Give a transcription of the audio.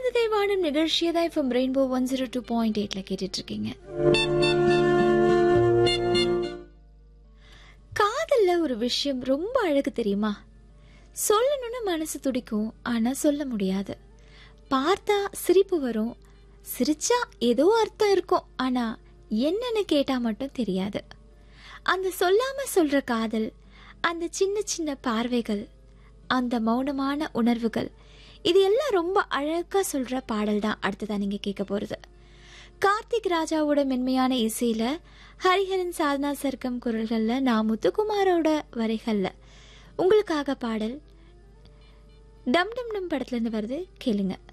மனதுகை வாழும் நிகழ்ச்சியை தான் இப்போ rainbow one zero two point எயிட்ல கேட்டுட்டு இருக்கீங்க காதல்ல ஒரு விஷயம் ரொம்ப அழகு தெரியுமா சொல்லணும்னு மனசு துடிக்கும் ஆனா சொல்ல முடியாது பார்த்தா சிரிப்பு வரும் சிரிச்சா ஏதோ அர்த்தம் இருக்கும் ஆனா என்னன்னு கேட்டா மட்டும் தெரியாது அந்த சொல்லாம சொல்ற காதல் அந்த சின்ன சின்ன பார்வைகள் அந்த மௌனமான உணர்வுகள் இது எல்லாம் ரொம்ப அழகா சொல்ற பாடல் தான் அடுத்ததா நீங்க கேட்க போறது கார்த்திக் ராஜாவோட மென்மையான இசையில ஹரிஹரன் சாதனா சர்க்கம் குரல்கள்ல நான் முத்துக்குமாரோட வரிகள்ல உங்களுக்காக பாடல் டம் டம் டம் படத்துல இருந்து வருது கேளுங்க